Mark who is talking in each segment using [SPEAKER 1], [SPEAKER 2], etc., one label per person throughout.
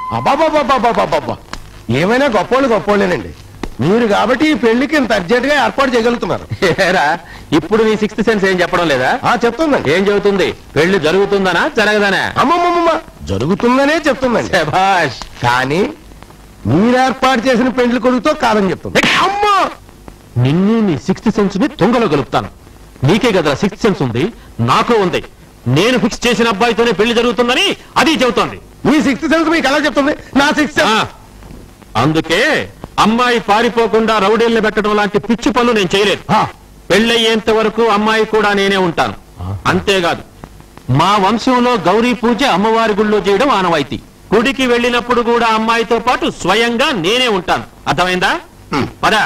[SPEAKER 1] అబాబాబాబాబాబాబా ఏమైనా గొప్పోళ్ళు గొప్పోళ్ళేనండి మీరు కాబట్టి ఈ పెళ్లికి ఇంత అర్జెంట్ గా ఏర్పాటు చేయగలుగుతున్నారు
[SPEAKER 2] ఏరా ఇప్పుడు నీ సిక్స్త్ సెన్స్ ఏం చెప్పడం లేదా
[SPEAKER 1] ఆ చెప్తుందండి
[SPEAKER 2] ఏం చెబుతుంది పెళ్లి జరుగుతుందనా జరగదనా
[SPEAKER 1] అమ్మమ్మమ్మ జరుగుతుందనే చెప్తుందండి
[SPEAKER 2] శభాష్
[SPEAKER 1] కానీ మీరు ఏర్పాటు చేసిన పెళ్లి కొడుకుతో కాదని చెప్తుంది
[SPEAKER 2] అమ్మా నిన్ను నీ సిక్స్త్ సెన్స్ ని తొంగలో గలుపుతాను నీకే కదా సిక్స్త్ సెన్స్ ఉంది నాకు ఉంది నేను ఫిక్స్ చేసిన అబ్బాయితోనే పెళ్లి జరుగుతుందని అది చెబుతోంది
[SPEAKER 1] మీ సిక్స్త్ సెన్స్ మీకు ఎలా చెప్తుంది నా సిక్స్త్
[SPEAKER 2] ఆ, అందుకే అమ్మాయి పారిపోకుండా రౌడీల్ని పెట్టడం లాంటి పిచ్చి పనులు నేను చేయలేదు పెళ్ళయ్యేంత వరకు అమ్మాయి కూడా నేనే ఉంటాను అంతేకాదు మా వంశంలో గౌరీ పూజ అమ్మవారి గుళ్ళో చేయడం ఆనవాయితీ గుడికి వెళ్ళినప్పుడు కూడా అమ్మాయితో పాటు స్వయంగా నేనే ఉంటాను అర్థమైందా పదా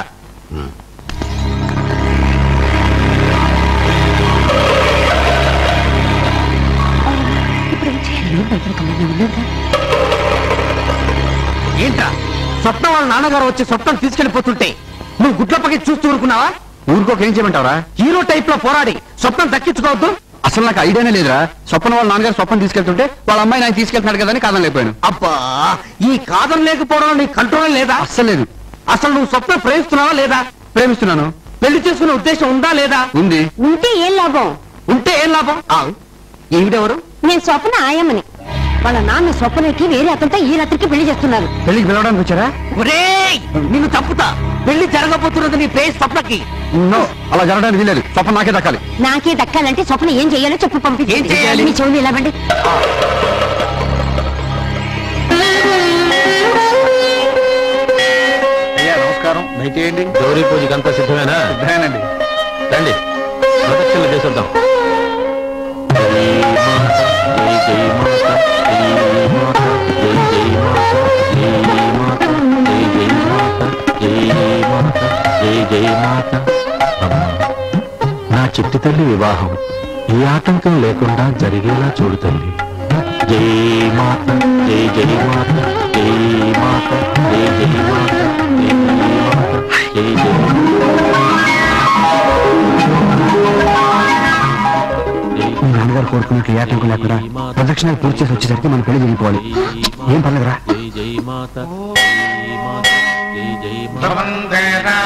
[SPEAKER 3] ఏంట్రా స్వప్నం వాళ్ళ నాన్నగారు వచ్చి స్వప్నం తీసుకెళ్లిపోతుంటే నువ్వు గుడ్లప్పకి చూస్తూ ఊరుకున్నావా ఊరుకోక ఏం చేయమంటావరా హీరో టైప్ లో పోరాడి స్వప్నం దక్కించుకోవద్దు అసలు నాకు ఐడియానే లేదురా స్వప్న వాళ్ళ నాన్నగారు స్వప్నం తీసుకెళ్తుంటే వాళ్ళ అమ్మాయి నాకు తీసుకెళ్తున్నాడు కదా అని కాదని లేకపోయాను అబ్బా ఈ కాదం లేకపోవడం నీ కంట్రోల్ లేదా అసలు లేదు అసలు నువ్వు స్వప్నం ప్రేమిస్తున్నావా లేదా ప్రేమిస్తున్నాను పెళ్లి చేసుకునే ఉద్దేశం ఉందా లేదా ఉంది
[SPEAKER 4] ఉంటే ఏం లాభం
[SPEAKER 3] ఉంటే ఏం లాభం ఈవిడెవరు
[SPEAKER 4] నేను స్వప్న ఆయమ్మని వాళ్ళ నాన్న స్వప్నకి వేరే అతనితో ఈ రాత్రికి పెళ్లి చేస్తున్నారు
[SPEAKER 3] పెళ్లికి పిలవడానికి వచ్చారా ఒరేయ్ నిన్ను తప్పుతా పెళ్లి జరగబోతున్నది నీ ప్రేస్ స్వప్నకి అలా జరగడానికి వీలేదు స్వప్న నాకే దక్కాలి
[SPEAKER 4] నాకే దక్కాలంటే స్వప్న ఏం చెయ్యాలో చెప్పు
[SPEAKER 3] ఏం చెయ్యాలి?
[SPEAKER 4] పంపించి మీ చెవులు ఇలా బండి
[SPEAKER 3] అయ్యా నమస్కారం దయచేయండి
[SPEAKER 2] గౌరీ పూజకి అంతా సిద్ధమేనా
[SPEAKER 3] సిద్ధమేనండి
[SPEAKER 2] రండి ప్రదక్షిణలు చేసేద్దాం జై మాత, జై జై మాత, జై మాత, జై జై మాత, జై మాత, జై జై మాత, జై జై మాత. అమ్మా, నా చిట్టి తల్లి వివాహం ఏ ఆటంకం లేకుండా జరిగేలా చూడు తల్లి జై మాత జై జై మాత జై మాత జై జై మాత జై జై మాత జై జై
[SPEAKER 3] మీ నాన్నగారు కోరుకున్నట్లు ఏ ఆటంకం లేకుండా ప్రదక్షిణాలు పూర్తి చేసి వచ్చేసరికి మన పెళ్లి జరిగిపోవాలి ఏం పర్లేదురా
[SPEAKER 2] జై జై మాత జై మాత జై జై మాత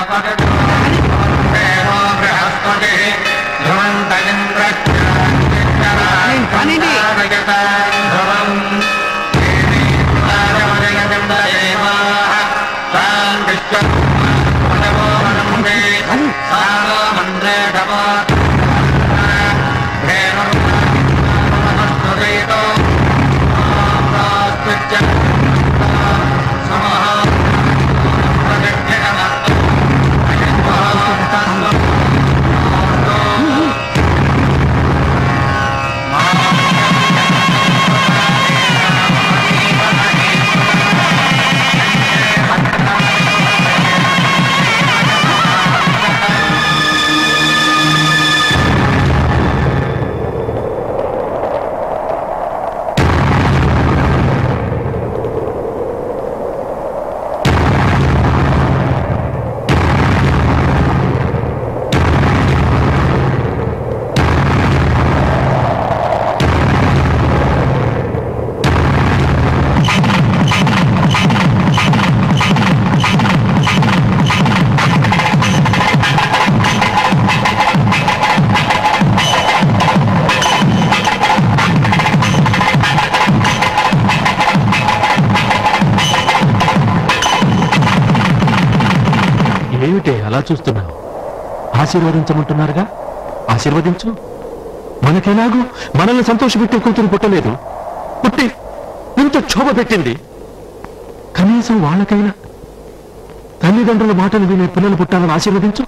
[SPEAKER 2] ఏమిటే అలా చూస్తున్నావు ఆశీర్వదించమంటున్నారుగా ఆశీర్వదించు మనకెలాగూ మనల్ని సంతోషపెట్టే కూతురు పుట్టలేదు పుట్టి ఇంత క్షోభ పెట్టింది కనీసం వాళ్ళకైనా తల్లిదండ్రుల మాటలు వినే పిల్లలు పుట్టాలని ఆశీర్వదించు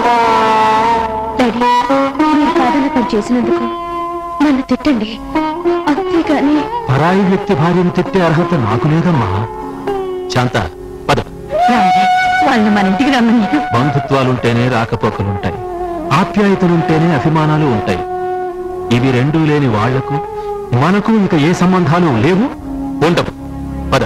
[SPEAKER 4] డాడీ మీరు కాదని పని చేసినందుకు నన్ను తిట్టండి అంతేగాని
[SPEAKER 2] పరాయి వ్యక్తి భార్యను తిట్టే అర్హత నాకు లేదమ్మా శాంత పద
[SPEAKER 4] వాళ్ళని మన ఇంటికి రమ్మని
[SPEAKER 2] బంధుత్వాలుంటేనే రాకపోకలుంటాయి ఆప్యాయతలుంటేనే అభిమానాలు ఉంటాయి ఇవి రెండూ లేని వాళ్లకు మనకు ఇక ఏ సంబంధాలు లేవు ఉండవు పద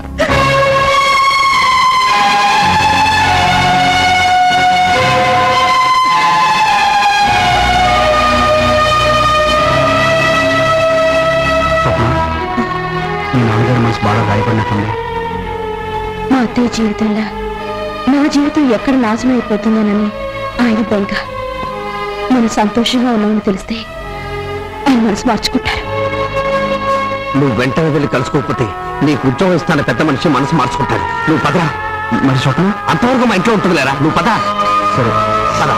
[SPEAKER 3] స్వప్న మీ నాన్నగారి మనసు బాగా గాయపడినట్టు జరుగుతుంది
[SPEAKER 4] మా అత్తయ్య జీవితంలో నా జీవితం ఎక్కడ నాశనం అయిపోతుందోనని ఆయన బెంక మనం సంతోషంగా ఉన్నామని తెలిస్తే ఆయన మనసు మార్చుకుంటారు
[SPEAKER 3] నువ్వు వెంటనే వెళ్ళి కలుసుకోకపోతే నీకు ఉద్యోగం ఇస్తాన పెద్ద మనిషి మనసు మార్చుకుంటాడు నువ్వు పదరా మరి స్వప్న అంతవరకు మా ఇంట్లో ఉంటుంది లేరా నువ్వు పద సరే పద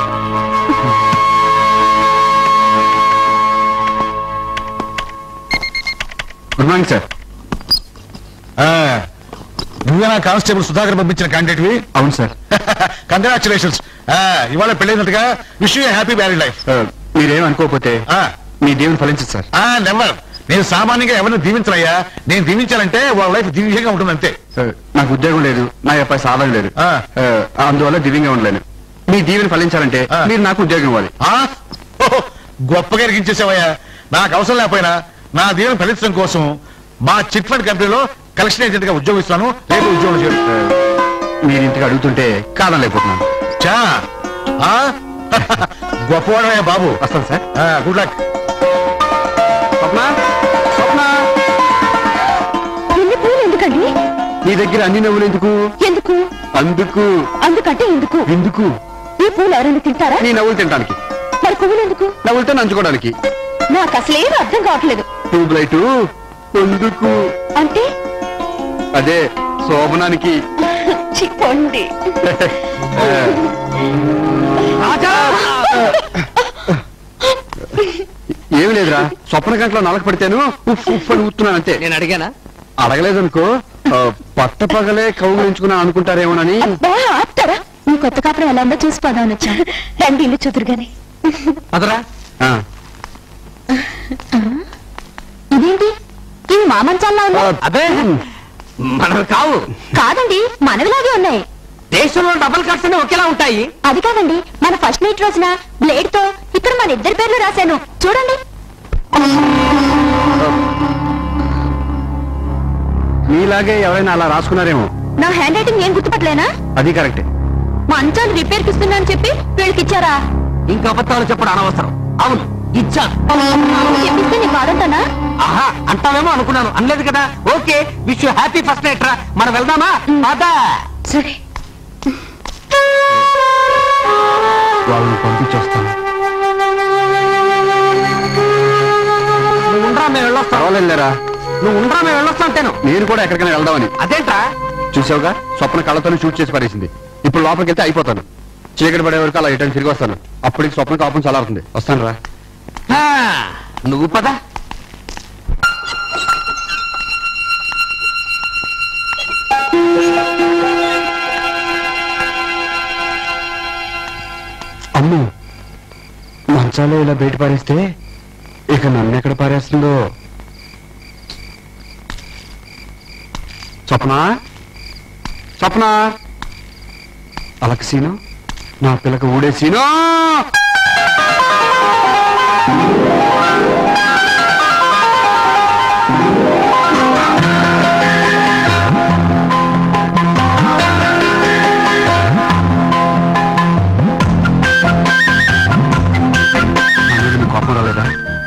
[SPEAKER 3] గుడ్ మార్నింగ్ సార్
[SPEAKER 1] నువ్వేనా కానిస్టేబుల్ సుధాకర్ పంపించిన క్యాండిడేట్వి
[SPEAKER 3] అవును సార్
[SPEAKER 1] కంగ్రాచులేషన్స్ ఇవాళ పెళ్ళైనట్టుగా wish you happy married life
[SPEAKER 3] మీరేం అనుకోకపోతే మీ దేవుని ఫలించదు సార్
[SPEAKER 1] నెంబర్ నేను సామాన్యంగా ఎవరిని దీవించనయ్యా నేను దీవించాలంటే వాళ్ళ లైఫ్ దివ్యంగా ఉంటుంది అంతే
[SPEAKER 3] నాకు ఉద్యోగం లేదు నా యొక్క సాధన లేదు
[SPEAKER 1] ఆ.
[SPEAKER 3] ఆ, అందువల్ల దివ్యంగా ఉండలేను మీ దీవెని ఫలించాలంటే
[SPEAKER 1] ఆ.
[SPEAKER 3] మీరు నాకు ఉద్యోగం ఇవ్వాలి
[SPEAKER 1] ఆ? ఓహో, గొప్పగా ఎరిగించేసావయ్యా నాకు అవసరం లేకపోయినా నా దీవెన ఫలించడం కోసం మా చిట్ ఫండ్ కంపెనీలో కలెక్షన్ ఏజెంట్ గా ఉద్యోగం ఇస్తాను రేపు ఉద్యోగం చేరు
[SPEAKER 3] మీరు ఇంటికి అడుగుతుంటే కాదనలేకపోతున్నాను
[SPEAKER 1] చా ఆ? గొప్పవాడయ్యా బాబు
[SPEAKER 3] వస్తాను sir
[SPEAKER 1] good luck
[SPEAKER 3] Swapna Swapna
[SPEAKER 4] ఎన్ని పూలు ఎందుకండి
[SPEAKER 3] నీ దగ్గర అన్ని నవ్వులు ఎందుకు
[SPEAKER 4] ఎందుకు
[SPEAKER 3] అందుకు
[SPEAKER 4] అందుకంటే ఎందుకు
[SPEAKER 3] ఎందుకు
[SPEAKER 4] ఈ పూలు ఎవరైనా తింటారా
[SPEAKER 3] నీ నవ్వులు తినడానికి
[SPEAKER 4] మరి పువ్వులు ఎందుకు
[SPEAKER 3] నవ్వులతో నంచుకోవడానికి
[SPEAKER 4] నాకు అసలేం అర్థం కావట్లేదు
[SPEAKER 3] ట్యూబ్ లైట్ ఎందుకు
[SPEAKER 4] అంటే
[SPEAKER 3] అదే శోభనానికి
[SPEAKER 4] చిక్కండి
[SPEAKER 3] ఏమి లేదురా స్వప్న గంటలో నలక పడితేను ఉఫ్ ఉఫ్ అని ఊతున్నాను అంతే
[SPEAKER 2] నేను అడిగానా
[SPEAKER 3] అడగలేదనుకో ఆ, పట్ట పగలే కౌగులించుకున్నాను అనుకుంటారేమోనని
[SPEAKER 4] అబ్బా ఆపుతారా నీ కొత్త కాపురం ఎలా ఉందో చూసిపోదామని వచ్చా రండి ఇల్లు చూదురు గాని
[SPEAKER 2] అదరా
[SPEAKER 3] ఆ,
[SPEAKER 4] ఇదేంటి ఇవి మా మంచాల్లో ఉన్నాయి
[SPEAKER 2] అదే మనవి కావు
[SPEAKER 4] కాదండి మనవిలాగే ఉన్నాయి
[SPEAKER 2] దేశంలో డబుల్ కార్డ్స్ అన్ని ఒకేలా ఉంటాయి
[SPEAKER 4] అది కాదండి మన ఫస్ట్ నైట్ రోజున బ్లేడ్ తో ఇక్కడ మన ఇద్దరి పేర్లు రాశాను చూడండి
[SPEAKER 3] మీలాగే ఎవరైనా అలా రాసుకున్నారేమో
[SPEAKER 4] నా హ్యాండ్ రైటింగ్ ఏం గుర్తుపట్టలేనా
[SPEAKER 3] అది కరెక్టే
[SPEAKER 4] మంచాలు రిపేర్ కి ఇస్తున్నా అని చెప్పి వీళ్ళకి ఇచ్చారా
[SPEAKER 2] ఇంకా అబద్ధాలు చెప్పడం అనవసరం అవును ఇచ్చాను
[SPEAKER 4] చెప్పిస్తే నీకు వాడంతానా
[SPEAKER 2] ఆహా అంటావేమో అనుకున్నాను అనలేదు కదా okay wish happy first night రా మనం వెళ్దామా అదా
[SPEAKER 4] సరే
[SPEAKER 3] వాళ్ళని పంపించొస్తాను
[SPEAKER 2] నువ్వు ఉండరా మేము వెళ్ళొస్తాం
[SPEAKER 3] పర్వాలేదులేరా
[SPEAKER 2] నువ్వు ఉండరా మేము వెళ్ళొస్తాం అంటేను
[SPEAKER 3] నేను కూడా ఎక్కడికైనా వెళ్దామని
[SPEAKER 2] అదేంట్రా
[SPEAKER 3] చూసావుగా స్వప్న కళ్ళతోనే షూట్ చేసి పారేసింది ఇప్పుడు లోపలికి వెళ్తే అయిపోతాను చీకటి పడే వరకు అలా రిటర్న్ తిరిగి వస్తాను అప్పటికి స్వప్న కాపం చల్లారుతుంది వస్తాను రా
[SPEAKER 2] ఆ, నువ్వు పద
[SPEAKER 3] అమ్ము మంచాలో ఇలా బయట పారేస్తే ఇక నన్ను ఎక్కడ పారేస్తుందో స్వప్న స్వప్న అలక సీను నా పిల్లక ఊడే సీను నా మీద నీకు కోపం రాలేదా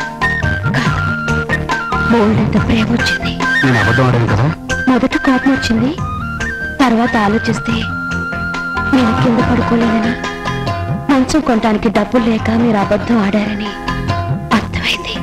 [SPEAKER 4] బోల్డ్ అంత ప్రేమ వచ్చింది
[SPEAKER 3] నేను అబద్ధం ఆడాను కదా
[SPEAKER 4] మొదట కోపం వచ్చింది తర్వాత ఆలోచిస్తే నేను కింద పడుకోలేనని మంచం కొనడానికి డబ్బులు లేక మీరు అబద్ధం ఆడారని అర్థమైంది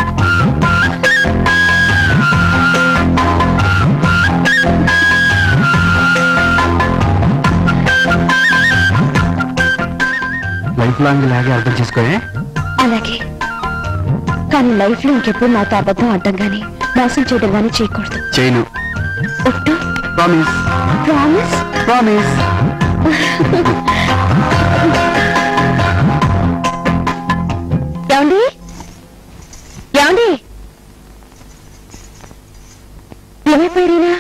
[SPEAKER 3] లైఫ్ లాంగ్ ఇలాగే అర్థం చేసుకోే
[SPEAKER 4] అలాగే కానీ లైఫ్ లో ఇంకెప్పుడు నాతో అబద్ధం ఆడడం గాని మోసం చేయడం గాని చేయకూడదు
[SPEAKER 3] చేయను
[SPEAKER 4] ఒట్టు
[SPEAKER 3] ప్రామిస్
[SPEAKER 4] ప్రామిస్
[SPEAKER 3] ప్రామిస్
[SPEAKER 4] ఏమండి ఏమండి ఏమైపోయారీనా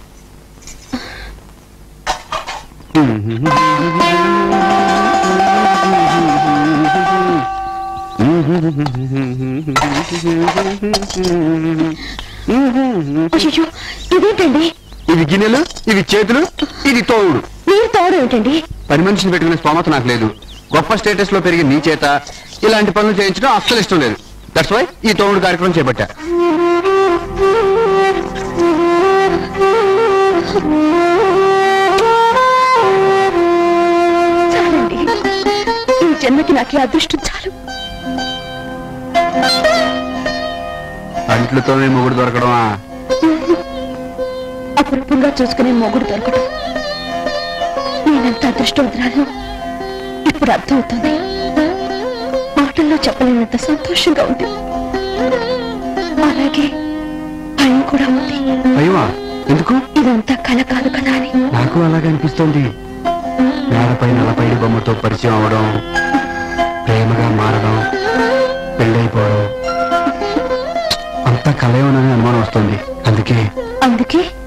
[SPEAKER 4] అయ్యో ఇదేంటండి
[SPEAKER 3] ఇవి గిన్నెలు ఇవి చేతులు ఇది తోవుడు
[SPEAKER 4] మీరు తోడు ఏంటండి
[SPEAKER 3] పని మనిషిని పెట్టుకునే స్తోమత నాకు లేదు గొప్ప స్టేటస్ లో పెరిగిన నీ చేత ఇలాంటి పనులు చేయించడం అస్సలు ఇష్టం లేదు దట్స్ వై ఈ తోముడు కార్యక్రమం చేపట్టా
[SPEAKER 4] చాలండి ఈ జన్మకి నాకు ఈ అదృష్టం చాలు
[SPEAKER 3] అంట్లతోనే మొగుడు దొరకడమా
[SPEAKER 4] అపురూపంగా చూసుకునే మొగుడు దొరకడం నేనెంత అదృష్టవంతురాలు ఇప్పుడు అర్థమవుతుంది మాటల్లో చెప్పలేనంత సంతోషంగా ఉంది అలాగే భయం కూడా ఉంది
[SPEAKER 3] అయ్యవా ఎందుకు
[SPEAKER 4] ఇదంతా కల కాదు కదా అని
[SPEAKER 3] నాకు అలాగే అనిపిస్తోంది నేలపై నలపైడి బొమ్మతో పరిచయం అవడం ప్రేమగా మారడం పెళ్ళైపోవడం అంతా కలయోనని అనుమానం వస్తుంది అందుకే
[SPEAKER 4] అందుకే